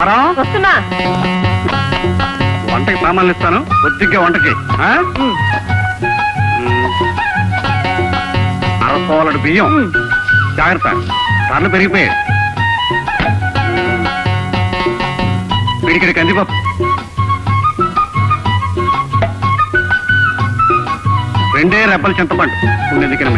వరం వస్తున్నా వంటకి సామాన్లు ఇస్తాను కొద్దిగా వంటకి ఆ? ఉమ్, మ్మ్. అరసోలడు బియ్యం ఉమ్. జాగ్రత్త కళ్ళు పెరిగిపోయాయి పిడికిడి కందిపప్పు రెండే రెబ్బలు చింతపండు ఉండేది కింద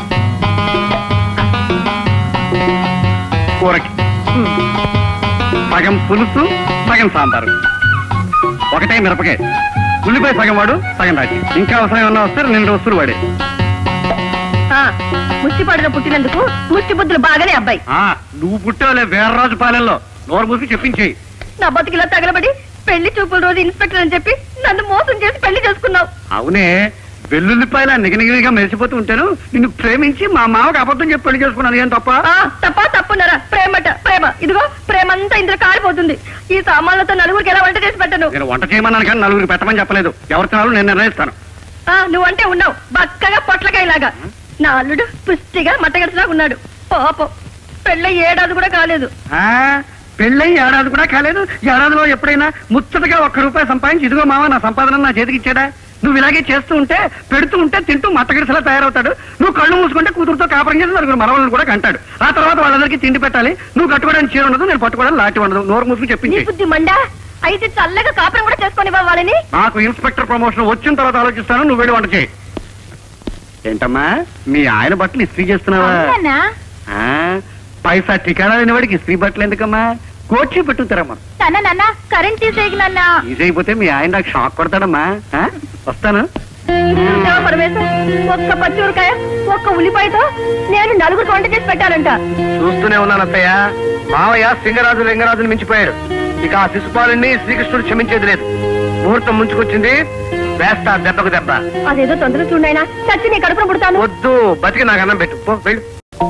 కూరకి ఉమ్. సగం పులుసు సగం సాంబారు ఒకటే మిరపకాయ ఉల్లిపాయ సగం వాడు సగం రాచి ఇంకా అవసరం ఏమన్నా వస్తే రెండు వస్తువులు వాడే ఆ, ముష్టిపాడులో పుట్టినందుకు ముష్టి బుద్ధులు బాగానే అబ్బాయి ఆ, నువ్వు పుట్టావులే వీర్రాజు పాలెంలో నోరు మూసి చెప్పించేయి నా బతికిలా తగలబడి పెళ్లి చూపుల రోజు ఇన్స్పెక్టర్ అని చెప్పి నన్ను మోసం చేసి పెళ్లి చేసుకున్నావు అవునే వెల్లుల్లిపాయల నిగనిగిరిగా మెరిసిపోతూ ఉంటాను నిన్ను ప్రేమించి మా మామకు అబద్ధం చెప్పి పెళ్లి చేసుకున్నాను ఏం తప్ప ఆ, తప్ప తప్పున్నారా ప్రేమట ప్రేమ ఇదిగో ప్రేమ అంతా ఇందులో కాలిపోతుంది ఈ సామాన్లతో నలుగురికి ఎలా వంట చేసి పెట్టను నేను వంట చేయమన్నాను కానీ నలుగురికి పెట్టమని చెప్పలేదు ఎవరి తినాలో నేను నిర్ణయిస్తాను ఆ, నువ్వంటే ఉన్నావు బక్కగా పొట్లకాయలాగా నా అల్లుడు పుష్టిగా మట్టగడిచిలాగా ఉన్నాడు పాపం పెళ్ళ ఏడాది కూడా కాలేదు ఆ, పెళ్ళై ఏడాది కూడా కాలేదు ఏడాదిలో ఎప్పుడైనా ముచ్చటగా ఒక్క రూపాయి సంపాదించి ఇదిగో మామ నా సంపాదన నా చేతికి ఇచ్చాడా నువ్వు ఇలాగే చేస్తూ ఉంటే పెడుతూ ఉంటే తింటూ మత్తగిడిసలా తయారవుతాడు నువ్వు కళ్ళు మూసుకుంటే కూతురుతో కాపురం చేసి నలుగురు మనవాళ్ళని కూడా కంటాడు ఆ తర్వాత వాళ్ళందరికీ తిండి పెట్టాలి నువ్వు కట్టుకోవడానికి చీర ఉండదు నేను పట్టుకోవడానికి లాంటి ఉండదు నోరు మూసుకుని నీ చెప్పించి బుద్ధి మండా అయితే చల్లగా కాపురం కూడా చేసుకొని వాళ్ళని నాకు ఇన్స్పెక్టర్ ప్రమోషన్ వచ్చిన తర్వాత ఆలోచిస్తాను నువ్వు వెళ్ళి వంట చేయి ఏంటమ్మా మీ ఆయన బట్టలు ఇస్త్రీ చేస్తున్నావా అవునన్నా? ఆ, పైసా ఠికాణా లేని వాడికి ఇస్త్రీ బట్టలు ఎందుకమ్మా కోచి పెట్టుతారమ్మా తన నాన్న కరెంట్ తీసేయకు నాన్న ఈజీ అయిపోతే మీ ఆయన నాకు షాక్ కొడతాడమ్మా ఆ? వస్తాను చూసావా పరమేశ్వర్ ఒక్క పచ్చిమిరకాయ ఒక్క ఉల్లిపాయతో నేను నలుగురు వంట చేసి పెట్టాలంట చూస్తూనే ఉన్నాను అత్తయ్య మావయ్య సింగరాజు లింగరాజుని మించిపోయాడు ఇక ఆ శిశుపాలుని శ్రీకృష్ణుడు క్షమించేది లేదు ముహూర్తం ముంచుకొచ్చింది వేస్తా దెబ్బకు దెబ్బ అదేదో తొందరగా చూడైనా చచ్చి నీ కడుపున పుడతాను వద్దు బతికి నాకు అన్నం పెట్టు పో వెళ్ళు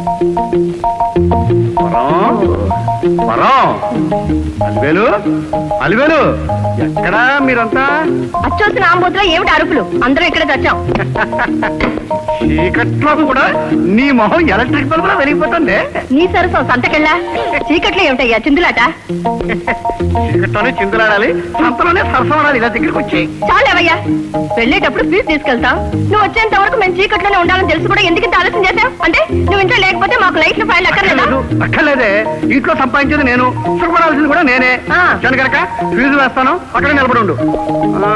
వరం వరం అలివేలు అలివేలు ఎక్కడా మీరంతా అచ్చోసిన ఆంబోతులో ఏమిటి అరుపులు అందరూ ఇక్కడే చచ్చాం చీకట్లో కూడా నీ మొహం ఎలక్ట్రిక్ బల్బులా వెలిగిపోతుంది నీ సరసం సంతకెళ్ళా చీకట్లో ఏమిటయ్యా చిందులాట చీకట్లోనే చిందులాడాలి సంతలోనే సరసమడాలి ఇలా దగ్గరికి వచ్చి చాలేవయ్యా వెళ్ళేటప్పుడు ఫీజు తీసుకెళ్తాం నువ్వు వచ్చేంత వరకు మేము చీకట్లోనే ఉండాలని తెలిసి కూడా ఎందుకు ఇంత ఆలస్యం చేసావు అంటే నువ్వు ఇంట్లో లేకపోతే మాకు లైట్లు ఫైల్ అక్కర్లేదా అక్కర్లేదు అక్కర్లేదే ఇంట్లో సంపాదించేది నేను సుఖపడాల్సింది కూడా నేనే ఆ. వచ్చాను కనుక ఫీజు వేస్తాను అక్కడే నిలబడి ఉండు ఆ.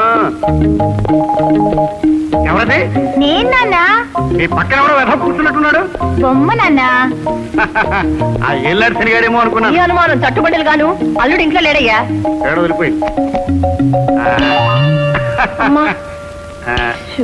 ఎవరది నేనా ఈ పక్కన ఎవరో వెధ కూర్చున్నట్టున్నాడు బొమ్మ నాన్న ఆ ఏళ్ళాడు శనిగాడేమో ఈ అనుకున్నాను అనుమానం చట్టుబడులు గాను అల్లుడు ఇంట్లో లేడయ్యా ఏడో వదిలిపోయి అమ్మా ఆ, షూ.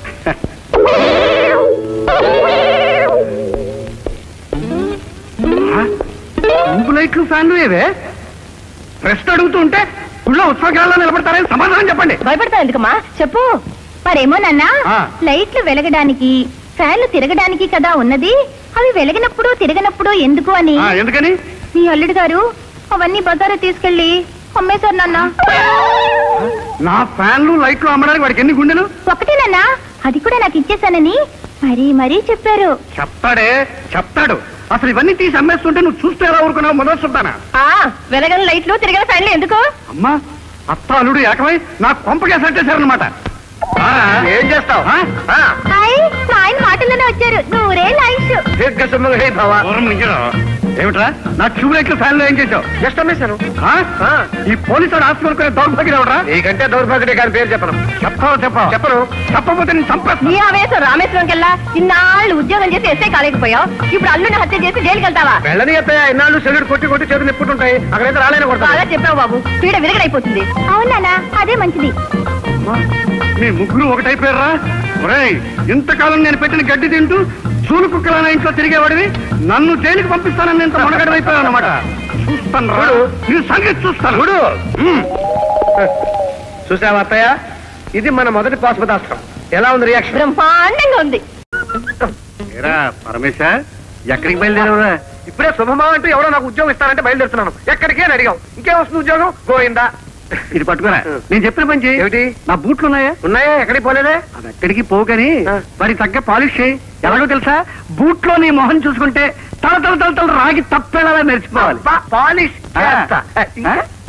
ఆ, ట్యూబ్ లైట్లు ఫ్యాన్లు ఏవే ప్రశ్న అడుగుతూ ఉంటే ఊళ్ళో ఉత్సవకాలలో నిలబడతారని సమాధానం చెప్పండి భయపడతావు ఎందుకమ్మా చెప్పు మరేమో నాన్న ఆ. లైట్లు వెలగడానికి ఫ్యాన్లు తిరగడానికి కదా ఉన్నది అవి వెలగినప్పుడు తిరగనప్పుడు ఎందుకు అని ఆ, ఎందుకని నీ అల్లుడు గారు అవన్నీ బజారు తీసుకెళ్లి అమ్మేశారు నాన్న నా ఫ్యాన్లు లైట్లు అమ్మడానికి వాడికి ఎన్ని గుండెలు ఒకటే నాన్న అది కూడా నాకు ఇచ్చేసానని మరీ మరీ చెప్పారు చెప్తాడే చెప్తాడు అసలు ఇవన్నీ తీసి అమ్మేస్తుంటే నువ్వు చూస్తే ఎలా ఊరుకున్నావు మొదలు చూద్దానా ఆ వెలగని లైట్లు తిరగని ఫ్యాన్లు ఎందుకు అమ్మా అత్త అల్లుడు ఏకమై నా కొంపకే సట్టేశారనమాట ఏం చేస్తావు హాయ్ మా ఆయన మాటల్లోనే వచ్చారు నూరే లైఫ్ దీర్ఘ సుమంగ హే భవ ఏమిట్రా నా ట్యూబ్ లైట్లు ఫ్యాన్లు ఏం చేశావు జస్ట్ అమ్మేశాను ఆ? ఆ. ఈ పోలీసు ఆసుపత్రి దౌర్భాగ్యం ఎవడరా నీకంటే దౌర్భాగ్యుడే కానీ పేరు చెప్పను చెప్తావా చెప్పావు చెప్పను చెప్పకపోతే నేను చంపేస్తా నీ ఆవేశం రామేశ్వరం కెల్లా ఇన్నాళ్ళు ఉద్యోగం చేసి ఎస్ఐ కాలేకపోయావు ఇప్పుడు అల్లుని హత్య చేసి జైలుకి వెళ్తావా వెళ్ళని అత్తయ్య ఇన్నాళ్ళు సెల్లుడు కొట్టి కొట్టి చేతులు నిప్పుతుంటాయి అక్కడైతే రాలేని బాగా కొడతా చెప్పావు బాబు పీడ విరగడైపోతుంది అవునా అదే మంచిది అమ్మా, మీ ముగ్గురు ఒకటైపోయారా ఒరేయ్ ఇంతకాలం నేను పెట్టిన గడ్డి తింటూ చూలు కుక్కల నా ఇంట్లో తిరిగేవాడివి నన్ను జైలుకి పంపిస్తానని ఇంత మునగడమైపోయావు అనమాట చూస్తాను రా నీ సంగతి చూస్తాను చూడు ఉమ్. చూసావా అత్తయ్య ఇది మన మొదటి పాశుపతాస్త్రం ఎలా ఉంది రియాక్షన్ బ్రహ్మాండంగా ఉంది ఏరా పరమేశ ఎక్కడికి బయలుదేరవురా ఇప్పుడే శుభమా అంటూ ఎవరో నాకు ఉద్యోగం ఇస్తారంటే బయలుదేరుతున్నాను ఎక్కడికి అని అడిగాం ఇంకేం వస్తుంది ఉద్యోగం గోయిందా ఇది పట్టుకోరా నేను చెప్పిన పని చేయి ఏమిటి నా బూట్లు ఉన్నాయా ఉన్నాయా ఎక్కడికి పోలేదే అది ఎక్కడికి పోగని ఆ. వాడికి తగ్గ పాలిష్ చేయి ఎలాగో తెలుసా బూట్లో నీ మొహం చూసుకుంటే తల తల తల తల రాగి తప్పేలా మెరిచిపోవాలి అబ్బా, పాలిష్ ఆ. చేస్తా. ఇంకా? ఆ?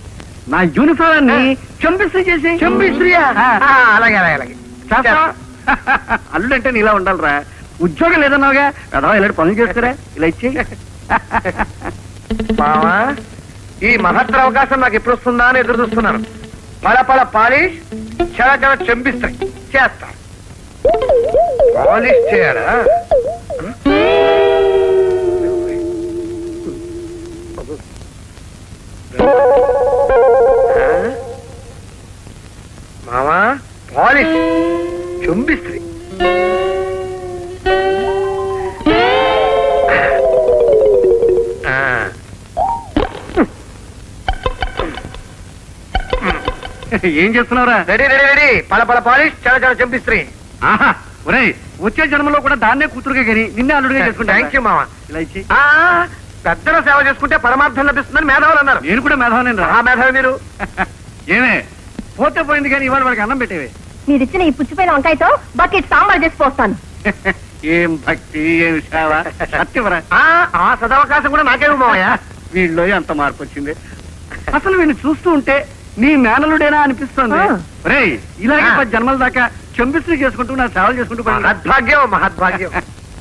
నా యూనిఫారాన్ని చెంపిస్త్రీ చేసి చెంపిస్త్రీయా ఆ. ఆ, అలాగే అలాగే అలాగే చేస్తా అల్లుడంటే నీలా ఉండాలిరా ఉద్యోగం లేదన్నావుగా కదా ఇలాంటి పనులు చేస్తారా ఇలా ఇచ్చి మావా ఈ మహత్తర అవకాశం నాకు ఎప్పుడు వస్తుందా అని ఎదురు చూస్తున్నాను పల పల పాలిష్ చాలా చాలా చెంపిస్తాయి చేస్తా పాలిష్ చేయడా మావా పాలిష్ చెంపిస్త్రీ ఆ ఏం చేస్తున్నావురా రెడీ రెడీ రెడీ పల పల పాలిష్ చాలా చాలా చంపిస్త్రీ ఆహా ఒరేయ్ వచ్చే జన్మలో కూడా దాన్నే కూతురుగా కానీ నిన్నే అల్లుడిగా చేసుకుంటా థ్యాంక్ యూ మామ ఇలా ఇచ్చి ఆ, పెద్దల సేవ చేసుకుంటే పరమార్థం లభిస్తుందని మేధావులు అన్నారు నేను కూడా మేధావనేను ఆ మేధావి మీరు ఏమే పోతే పోయింది కానీ ఇవాళ వాడికి అన్నం పెట్టేవే మీరిచ్చిన ఈ పుచ్చిపోయిన వంకాయతో బకెట్ సాంబార్ చేసి పోస్తాను ఏం భక్తి ఏం సేవ సత్యవరా ఆ, ఆ సదవకాశం కూడా నాకేమో మామయ్య వీళ్ళలో ఎంత మార్పు వచ్చింది అసలు వీడిని చూస్తూ ఉంటే నీ మేనలుడేనా అనిపిస్తుంది ఆ. రేయ్ ఇలాగే ఆ. పది జన్మల దాకా చెంపిస్త్రీ చేసుకుంటూ నా సేవలు చేసుకుంటూ పోయింది. మహద్భాగ్యం మహద్భాగ్యం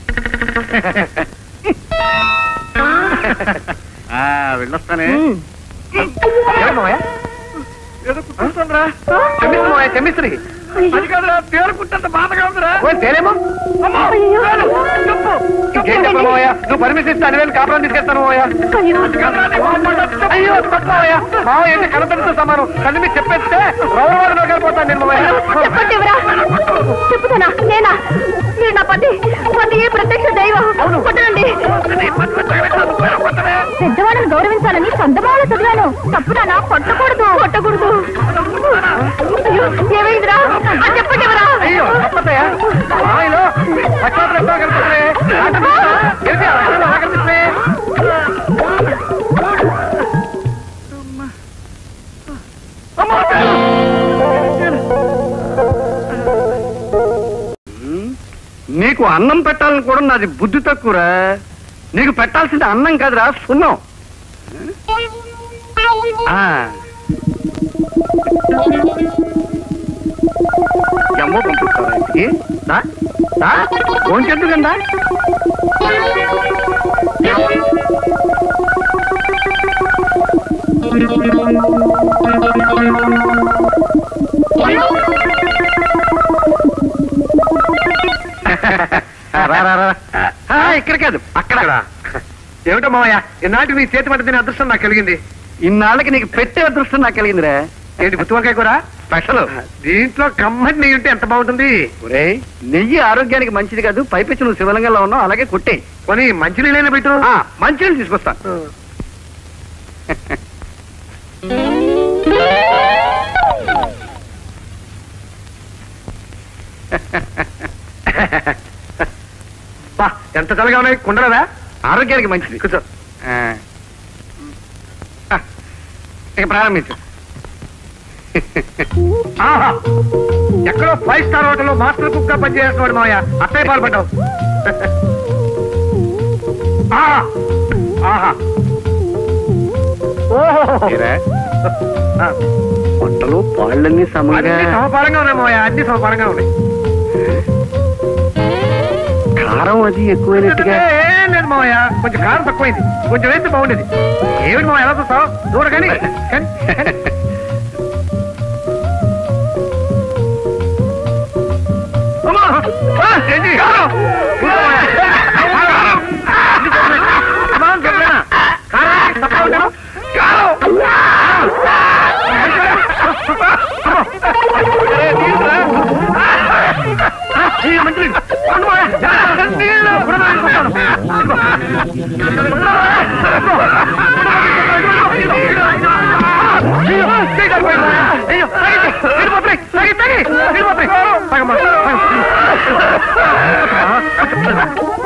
ఆ వెళ్ళొస్తానే మ్మ్. ఏం మామయ్య ఏదో కుట్టిస్తుందిరా. చెమ్మిస్త్రీ మామయ్య చెమ్మిస్త్రీ అది కాదురా పేరుకుంటంత బాధగా ఉందిరా ఓ, తేలేమో అమ్మో, అయ్యో. చాలు, చెప్పు. ఇంకేం చెప్పను మామయ్య నువ్వు పర్మిషన్ ఇస్తే అనివేలు కాపురం తీసుకెళ్తాను మామయ్య అయ్యో. అది కాదురా, నీ మొహం చెప్పు. అయ్యో తప్పు మామయ్య మామయ్య అంటే కనపడితో సమానం కళ్ళు మీరు చెప్పేస్తే రౌరవాదలో వెళ్ళిపోతాను నేను మామయ్య చెప్పండి ఎవరా చెప్పుతానా నేనా మీరు నా పతి పతి ప్రత్యక్ష దైవం కొట్టండి పెద్దవాళ్ళని గౌరవించాలని చందమాల చదివాను తప్పునా కొట్టకూడదు కొట్టకూడదు అయ్యో, ఏమైందిరా ఆ, చెప్పండి ఎవరా అయ్యో తప్పతయ్యా మామయ్యలో లక్షాలు కనిపిస్తున్నాయి ఏంటి అలా కనిపిస్తున్నాయి ఉమ్, నీకు అన్నం పెట్టాలని కూడా నాది బుద్ధి తక్కువరా నీకు పెట్టాల్సింది అన్నం కాదురా సున్నం ఆ. ఎమ్మో పంపిస్తారా ఇంటికి దా, దా, భోంచేద్దుకందా రా, రా, రా. ఆ, ఇక్కడ కాదు అక్కడ ఏమిటో మామయ్య ఈనాటి నీ చేతి పట్టి తినే అదృష్టం నాకు కలిగింది ఇన్నాళ్ళకి నీకు పెట్టే అదృష్టం నాకు కలిగిందిరా ఏంటి గుత్తి వంకాయ కూర స్పెషల్ దీంట్లో కమ్మటి నెయ్యి ఉంటే ఎంత బాగుంటుంది ఒరేయ్ నెయ్యి ఆరోగ్యానికి మంచిది కాదు పైపెచ్చి నువ్వు శివలింగంలో ఉన్నావు అలాగే కొట్టే కొని మంచి నీళ్ళైనా పెట్టు మంచిగా తీసుకొస్తా బా ఎంత చల్లగా ఉన్నాయి కుండలదా ఆరోగ్యానికి మంచిది కూర్చో ఆ. ఆ, ఇక ప్రారంభించు ఆహా ఎక్కడో ఫైవ్ స్టార్ హోటల్లో మాస్టర్ కుక్ గా పనిచేస్తున్నాడు మావయ్య అత్తయ్య పాల్పడ్డావు ఆహా ఆహా ఓహో ఏరా, పొట్టలు పాళ్ళన్నీ సమంగా అన్ని సమపాలంగా ఉన్నాయి మావయ్య అన్ని సమపాలంగా ఉన్నాయి కారం అది ఎక్కువైనట్టుగా ఏం లేదు మావయ్య కొంచెం కారం తక్కువైంది కొంచెం వేస్తే బాగుండేది ఏమిటి మావయ్య ఎలా చూస్తావు దూర కానీ కానీ, కానీ. అమ్మా! ఆ, ఏంటి? కారం! కూర్చో మావయ్య. కారం! ఇది చెప్పలే. అమ్మా, చెప్పలేనా? కారం తక్కువ ఉంటాను. కారం! ఏ, తీసుకురా. అయ్యో, మంచిది. ఉండు మావయ్య. నీళ్ళు. ఉండు మావయ్య, కొట్టాను. అయ్యో, చేయి జారిపోయింది మావయ్య. అయ్యో, తాగింది. వెళ్ళిపోతున్నాయి. తాగి, తాగి. వెళ్ళిపోతున్నాయి. తాగమ్మా, తాగు.